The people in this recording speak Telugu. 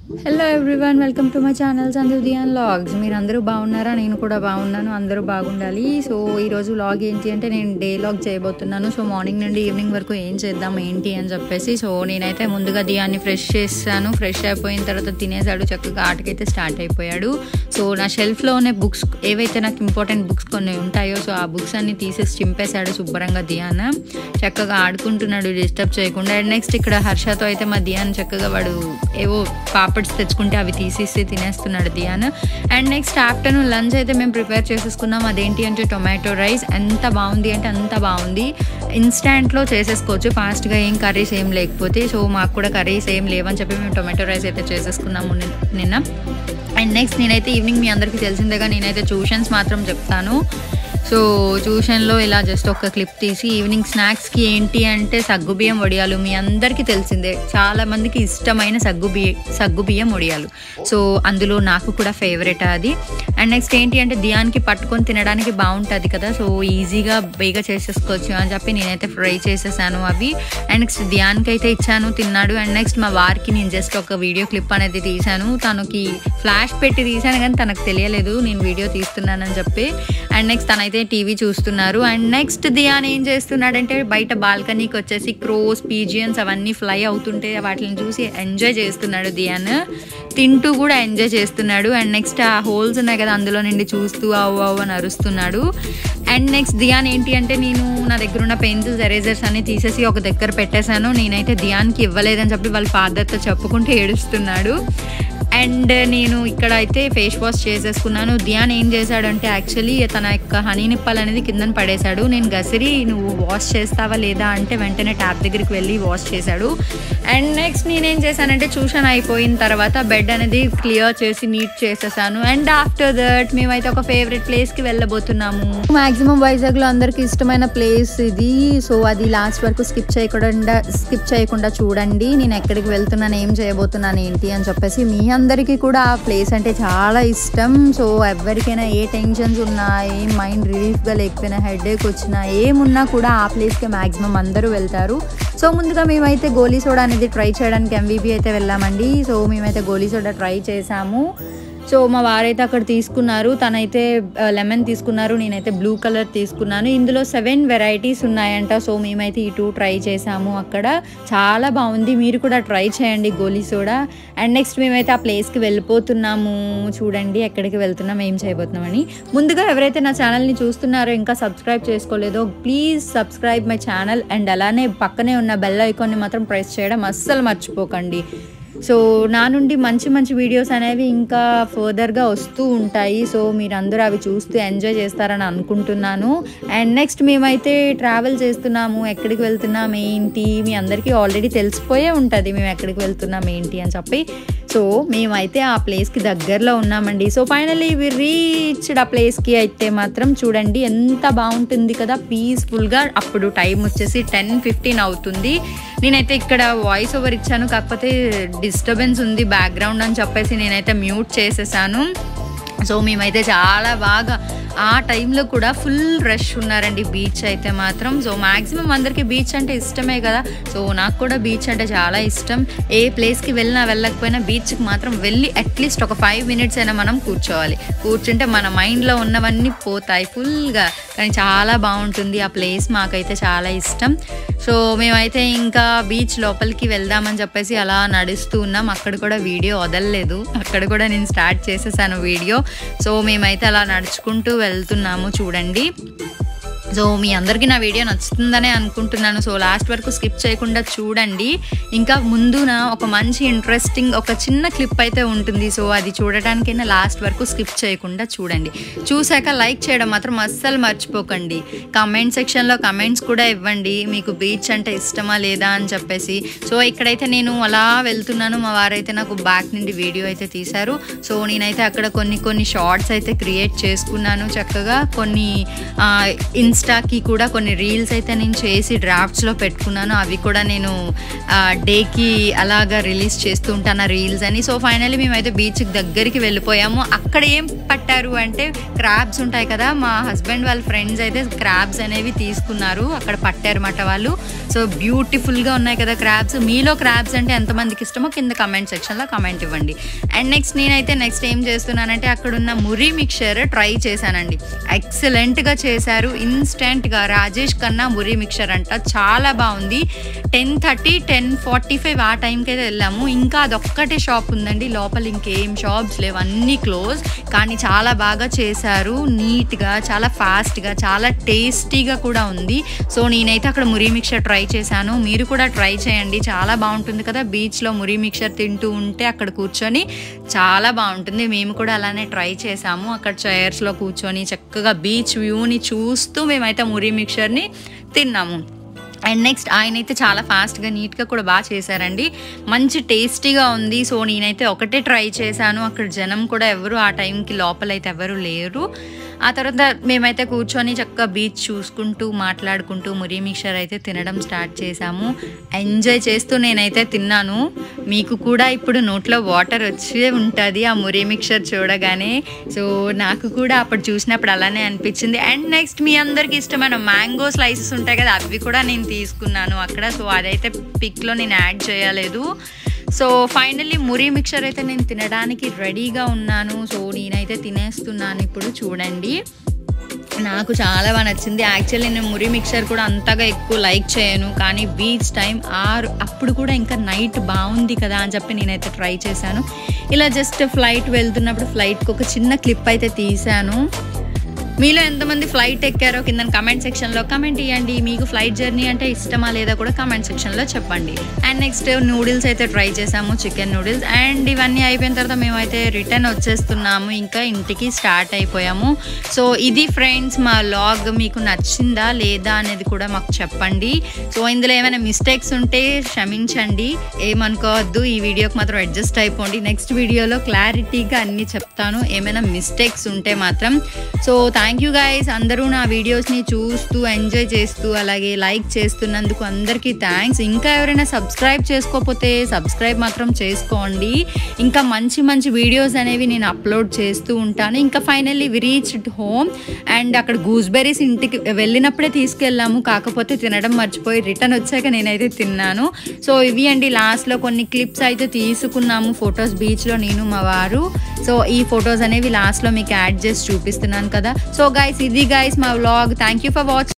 hello everyone welcome to my channel సందూది అండ్ లాగ్స్ మీరు అందరూ బాగున్నారా నేను కూడా బాగున్నాను అందరూ బాగుండాలి సో ఈరోజు లాగ్ ఏంటి అంటే నేను డే లాగ్ చేయబోతున్నాను సో మార్నింగ్ నుండి ఈవినింగ్ వరకు ఏం చేద్దాం ఏంటి అని చెప్పేసి సో నేనైతే ముందుగా దియాన్ని ఫ్రెష్ చేశాను ఫ్రెష్ అయిపోయిన తర్వాత తినేసాడు చక్కగా ఆటకైతే స్టార్ట్ అయిపోయాడు సో నా షెల్ఫ్లోనే బుక్స్ ఏవైతే నాకు ఇంపార్టెంట్ బుక్స్ కొన్ని ఉంటాయో సో ఆ బుక్స్ అన్ని తీసేసి చింపేశాడు శుభ్రంగా దియాన చక్కగా ఆడుకుంటున్నాడు డిస్టర్బ్ చేయకుండా అండ్ నెక్స్ట్ ఇక్కడ హర్షతో అయితే మా దియాన్ చక్కగా వాడు ఏవో పాపడ్స్ తెచ్చుకుంటే అవి తీసేసి తినేస్తున్నాడు Dhiyan and next afternoon lunch అయితే మేము ప్రిపేర్ చేసేసుకున్నాం అదేంటి అంటే టొమాటో రైస్ ఎంత బాగుంది అంటే అంత బాగుంది ఇన్స్టాంట్లో చేసేసుకోవచ్చు ఫాస్ట్గా ఏం కర్రీస్ ఏం లేకపోతే సో మాకు కూడా కర్రీస్ ఏం లేవని చెప్పి మేము టొమాటో రైస్ అయితే చేసేసుకున్నాము నిన్న- నిన్న అండ్ నెక్స్ట్ నేనైతే ఈవినింగ్ మీ అందరికీ తెలిసిందేగా నేనైతే ట్యూషన్స్ మాత్రం చెప్తాను సో ట్యూషన్లో ఇలా జస్ట్ ఒక క్లిప్ తీసి ఈవినింగ్ స్నాక్స్కి ఏంటి అంటే సగ్గుబియ్యం వడియాలు మీ అందరికీ తెలిసిందే చాలా మందికి ఇష్టమైన సగ్గు బియ్య సగ్గు బియ్యం వడియాలు సో అందులో నాకు కూడా ఫేవరెట్ అది అండ్ నెక్స్ట్ ఏంటి అంటే దియానికి పట్టుకొని తినడానికి బాగుంటుంది కదా సో ఈజీగా బేగా చేసేసుకోవచ్చు అని చెప్పి నేనైతే ఫ్రై చేసేసాను అవి అండ్ నెక్స్ట్ దియానికి అయితే ఇచ్చాను తిన్నాడు అండ్ నెక్స్ట్ మా వారికి నేను జస్ట్ ఒక వీడియో క్లిప్ అనేది తీశాను తనకి ఫ్లాష్ పెట్టి తీశాను కానీ తనకు తెలియలేదు నేను వీడియో తీస్తున్నానని చెప్పి అండ్ నెక్స్ట్ తనైతే టీవీ చూస్తున్నారు అండ్ నెక్స్ట్ దియాన్ ఏం చేస్తున్నాడంటే బయట బాల్కనీకి వచ్చేసి క్రోస్ పీజియన్స్ అవన్నీ ఫ్లై అవుతుంటే వాటిని చూసి ఎంజాయ్ చేస్తున్నాడు దియాన్ తింటూ కూడా ఎంజాయ్ చేస్తున్నాడు అండ్ నెక్స్ట్ ఆ హోల్స్ ఉన్నాయి కదా అందులో నుండి చూస్తూ అవు అవు అని అరుస్తున్నాడు అండ్ నెక్స్ట్ దియాన్ ఏంటి అంటే నేను నా దగ్గర ఉన్న పెన్సిల్స్ ఎరేజర్స్ అన్ని తీసేసి ఒక దగ్గర పెట్టేశాను నేనైతే దియాన్కి ఇవ్వలేదని చెప్పి వాళ్ళ ఫాదర్తో చెప్పుకుంటూ ఏడుస్తున్నాడు అండ్ నేను ఇక్కడ అయితే ఫేస్ వాష్ చేసేసుకున్నాను ధ్యాన్ ఏం చేశాడంటే యాక్చువల్లీ తన యొక్క హనీ నిప్పల్ అనేది కిందన పడేశాడు నేను గసిరి నువ్వు వాష్ చేస్తావా లేదా అంటే వెంటనే ట్యాప్ దగ్గరికి వెళ్ళి వాష్ చేశాడు అండ్ నెక్స్ట్ నేనేం చేశానంటే ట్యూషన్ అయిపోయిన తర్వాత బెడ్ అనేది క్లియర్ చేసి నీట్ చేసేసాను అండ్ ఆఫ్టర్ దట్ మేమైతే ఒక ఫేవరెట్ ప్లేస్కి వెళ్ళబోతున్నాము మాక్సిమం వైజాగ్లో అందరికీ ఇష్టమైన ప్లేస్ ఇది సో అది లాస్ట్ వరకు స్కిప్ చేయకుండా స్కిప్ చేయకుండా చూడండి నేను ఎక్కడికి వెళ్తున్నాను ఏం చేయబోతున్నాను ఏంటి అని చెప్పేసి మీ అందరికీ కూడా ఆ ప్లేస్ అంటే చాలా ఇష్టం సో ఎవరికైనా ఏ టెన్షన్స్ ఉన్నా ఏ మైండ్ రిలీఫ్గా లేకపోయినా హెడేక్ వచ్చినా ఏమున్నా కూడా ఆ ప్లేస్కి మ్యాక్సిమం అందరూ వెళ్తారు సో ముందుగా మేమైతే గోలీ సోడా అనేది ట్రై చేయడానికి ఎంవీపీ అయితే వెళ్ళామండి సో మేమైతే గోలీ సోడా ట్రై చేసాము సో మా వారైతే అక్కడ తీసుకున్నారు తనైతే లెమన్ తీసుకున్నారు నేనైతే బ్లూ కలర్ తీసుకున్నాను ఇందులో సెవెన్ వెరైటీస్ ఉన్నాయంట సో మేమైతే ఈ టూ ట్రై చేసాము అక్కడ చాలా బాగుంది మీరు కూడా ట్రై చేయండి గోలీ సోడా అండ్ నెక్స్ట్ మేమైతే ఆ ప్లేస్కి వెళ్ళిపోతున్నాము చూడండి ఎక్కడికి వెళ్తున్నాం ఏం చేయబోతున్నామని ముందుగా ఎవరైతే నా ఛానల్ని చూస్తున్నారో ఇంకా సబ్స్క్రైబ్ చేసుకోలేదో please subscribe my channel and అలానే పక్కనే ఉన్న బెల్ ఐకాన్ని మాత్రం ప్రెస్ చేయడం అస్సలు మర్చిపోకండి సో నా నుండి మంచి మంచి వీడియోస్ అనేవి ఇంకా ఫర్దర్గా వస్తూ ఉంటాయి సో మీరు అందరూ అవి చూస్తూ ఎంజాయ్ చేస్తారని అనుకుంటున్నాను అండ్ నెక్స్ట్ మేమైతే ట్రావెల్ చేస్తున్నాము ఎక్కడికి వెళ్తున్నాం ఏంటి మీ అందరికీ ఆల్రెడీ తెలిసిపోయే ఉంటుంది మేము ఎక్కడికి వెళ్తున్నాం ఏంటి అని చెప్పి సో మేమైతే ఆ ప్లేస్కి దగ్గరలో ఉన్నామండి సో ఫైనల్లీ వి రీచ్డ్ ఆ ప్లేస్కి అయితే మాత్రం చూడండి ఎంత బాగుంటుంది కదా పీస్ఫుల్గా అప్పుడు టైం వచ్చేసి టెన్ ఫిఫ్టీన్ అవుతుంది నేనైతే ఇక్కడ వాయిస్ ఓవర్ ఇచ్చాను కాకపోతే డిస్టర్బెన్స్ ఉంది బ్యాక్గ్రౌండ్ అని చెప్పేసి నేనైతే మ్యూట్ చేసేసాను సో మేమైతే చాలా బాగా ఆ టైంలో కూడా ఫుల్ రష్ ఉన్నారండి బీచ్ అయితే మాత్రం సో మ్యాక్సిమం అందరికీ బీచ్ అంటే ఇష్టమే కదా సో నాకు కూడా బీచ్ అంటే చాలా ఇష్టం ఏ ప్లేస్కి వెళ్ళినా వెళ్ళకపోయినా బీచ్కి మాత్రం వెళ్ళి అట్లీస్ట్ ఒక ఫైవ్ మినిట్స్ అయినా మనం కూర్చోవాలి కూర్చుంటే మన మైండ్లో ఉన్నవన్నీ పోతాయి ఫుల్గా కానీ చాలా బాగుంటుంది ఆ ప్లేస్ మాకైతే చాలా ఇష్టం సో మేమైతే ఇంకా బీచ్ లోపలికి వెళ్దామని చెప్పేసి అలా నడుస్తూ ఉన్నాం అక్కడ కూడా వీడియో వదలలేదు అక్కడ కూడా నేను స్టార్ట్ చేసేసాను వీడియో సో మేమైతే అలా నడుచుకుంటూ వెళ్తున్నాము చూడండి సో మీ అందరికీ నా వీడియో నచ్చుతుందనే అనుకుంటున్నాను సో లాస్ట్ వరకు స్కిప్ చేయకుండా చూడండి ఇంకా ముందున ఒక మంచి ఇంట్రెస్టింగ్ ఒక చిన్న క్లిప్ అయితే ఉంటుంది సో అది చూడటానికైనా లాస్ట్ వరకు స్కిప్ చేయకుండా చూడండి చూశాక లైక్ చేయడం మాత్రం అస్సలు మర్చిపోకండి కమెంట్ సెక్షన్లో కమెంట్స్ కూడా ఇవ్వండి మీకు బీచ్ అంటే ఇష్టమా లేదా అని చెప్పేసి సో ఇక్కడైతే నేను అలా వెళ్తున్నాను మా వారైతే నాకు బ్యాక్ నుండి వీడియో అయితే తీశారు సో నేనైతే అక్కడ కొన్ని కొన్ని షార్ట్స్ అయితే క్రియేట్ చేసుకున్నాను చక్కగా కొన్ని ఇన్స్టాకి కూడా కొన్ని రీల్స్ అయితే నేను చేసి డ్రాఫ్ట్స్లో పెట్టుకున్నాను అవి కూడా నేను డేకి అలాగా రిలీజ్ చేస్తూ ఉంటాను ఆ రీల్స్ అని సో ఫైనల్లీ మేమైతే బీచ్కి దగ్గరికి వెళ్ళిపోయాము అక్కడ ఏం పట్టారు అంటే క్రాబ్స్ ఉంటాయి కదా మా హస్బెండ్ వాళ్ళ ఫ్రెండ్స్ అయితే క్రాబ్స్ అనేవి తీసుకున్నారు అక్కడ పట్టారన్నమాట వాళ్ళు సో బ్యూటిఫుల్గా ఉన్నాయి కదా క్రాబ్స్ మీలో క్రాబ్స్ అంటే ఎంతమందికి ఇష్టమో కింద కమెంట్ సెక్షన్లో కమెంట్ ఇవ్వండి అండ్ నెక్స్ట్ నేనైతే నెక్స్ట్ ఏం చేస్తున్నానంటే అక్కడున్న మురి మిక్చర్ ట్రై చేశానండి ఎక్సలెంట్గా చేశారు ఇన్స్టెంట్గా రాజేష్ కన్నా మురి మిక్చర్ అంట చాలా బాగుంది ten thirty ten forty five ఆ టైంకి అయితే వెళ్ళాము ఇంకా అదొక్కటే షాప్ ఉందండి లోపల ఇంకేం షాప్స్ లేవు అన్నీ క్లోజ్ కానీ చాలా బాగా చేశారు నీట్గా చాలా ఫాస్ట్గా చాలా టేస్టీగా కూడా ఉంది సో నేనైతే అక్కడ మురి మిక్చర్ ట్రై చేశాను మీరు కూడా ట్రై చేయండి చాలా బాగుంటుంది కదా బీచ్లో మురి మిక్చర్ తింటూ ఉంటే అక్కడ కూర్చొని చాలా బాగుంటుంది మేము కూడా అలానే ట్రై చేసాము అక్కడ చైర్స్లో కూర్చొని చక్కగా బీచ్ వ్యూని చూస్తూ మేమైతే మురి మిక్చర్ని తిన్నాము అండ్ నెక్స్ట్ ఆయన అయితే చాలా ఫాస్ట్గా నీట్గా కూడా బాగా చేశారండి మంచి టేస్టీగా ఉంది సో నేనైతే ఒకటే ట్రై చేశాను అక్కడ జనం కూడా ఎవరు ఆ టైంకి లోపలైతే ఎవరు లేరు ఆ తర్వాత మేమైతే కూర్చొని చక్కగా బీచ్ చూసుకుంటూ మాట్లాడుకుంటూ మురి మిక్చర్ అయితే తినడం స్టార్ట్ చేశాము ఎంజాయ్ చేస్తూ నేనైతే తిన్నాను మీకు కూడా ఇప్పుడు నోట్లో వాటర్ వచ్చే ఉంటుంది ఆ మురి మిక్చర్ చూడగానే సో నాకు కూడా అప్పుడు చూసినప్పుడు అలానే అనిపించింది అండ్ నెక్స్ట్ మీ అందరికి ఇష్టమైన మ్యాంగో స్లైసెస్ ఉంటాయి కదా అవి కూడా నేను తీసుకున్నాను అక్కడ సో అదైతే పిక్లో నేను యాడ్ చేయలేదు సో ఫైనల్లీ మురి మిక్చర్ అయితే నేను తినడానికి రెడీగా ఉన్నాను సో నేనైతే తినేస్తున్నాను ఇప్పుడు చూడండి నాకు చాలా బాగా నచ్చింది యాక్చువల్లీ నేను మురి మిక్చర్ కూడా అంతగా ఎక్కువ లైక్ చేయను కానీ బీచ్ టైం ఆరు అప్పుడు కూడా ఇంకా నైట్ బాగుంది కదా అని చెప్పి నేనైతే ట్రై చేశాను ఇలా జస్ట్ ఫ్లైట్ వెళ్తున్నప్పుడు ఫ్లైట్కి ఒక చిన్న క్లిప్ అయితే తీశాను మీలో ఎంతమంది ఫ్లైట్ ఎక్కారో కింద కమెంట్ సెక్షన్లో కమెంట్ ఇవ్వండి మీకు ఫ్లైట్ జర్నీ అంటే ఇష్టమా లేదా కూడా కమెంట్ సెక్షన్లో చెప్పండి అండ్ నెక్స్ట్ నూడిల్స్ అయితే ట్రై చేసాము చికెన్ నూడిల్స్ అండ్ ఇవన్నీ అయిపోయిన తర్వాత మేమైతే రిటర్న్ వచ్చేస్తున్నాము ఇంకా ఇంటికి స్టార్ట్ అయిపోయాము సో ఇది ఫ్రెండ్స్ మా లాగ్ మీకు నచ్చిందా లేదా అనేది కూడా మాకు చెప్పండి సో ఇందులో ఏమైనా మిస్టేక్స్ ఉంటే క్షమించండి ఏమనుకోవద్దు ఈ వీడియోకి మాత్రం అడ్జస్ట్ అయిపోండి నెక్స్ట్ వీడియోలో క్లారిటీగా అన్నీ చెప్తాను ఏమైనా మిస్టేక్స్ ఉంటే మాత్రం సో థ్యాంక్ యూ గైస్ అందరూ నా వీడియోస్ని చూస్తూ ఎంజాయ్ చేస్తూ అలాగే లైక్ చేస్తున్నందుకు అందరికీ థ్యాంక్స్ ఇంకా ఎవరైనా సబ్స్క్రైబ్ చేసుకోకపోతే సబ్స్క్రైబ్ మాత్రం చేసుకోండి ఇంకా మంచి మంచి వీడియోస్ అనేవి నేను అప్లోడ్ చేస్తూ ఉంటాను ఇంకా finally we reached home and అక్కడ గూస్బెర్రీస్ ఇంటికి వెళ్ళినప్పుడే తీసుకెళ్ళాము కాకపోతే తినడం మర్చిపోయి రిటర్న్ వచ్చాక నేనైతే తిన్నాను సో ఇవి అండి లాస్ట్లో కొన్ని క్లిప్స్ అయితే తీసుకున్నాము ఫొటోస్ బీచ్లో నేను మా వారు సో ఈ ఫొటోస్ అనేవి లాస్ట్లో మీకు యాడ్ చేసి చూపిస్తున్నాను కదా సో గైస్ ఇది గైస్ మా vlog thank you for watching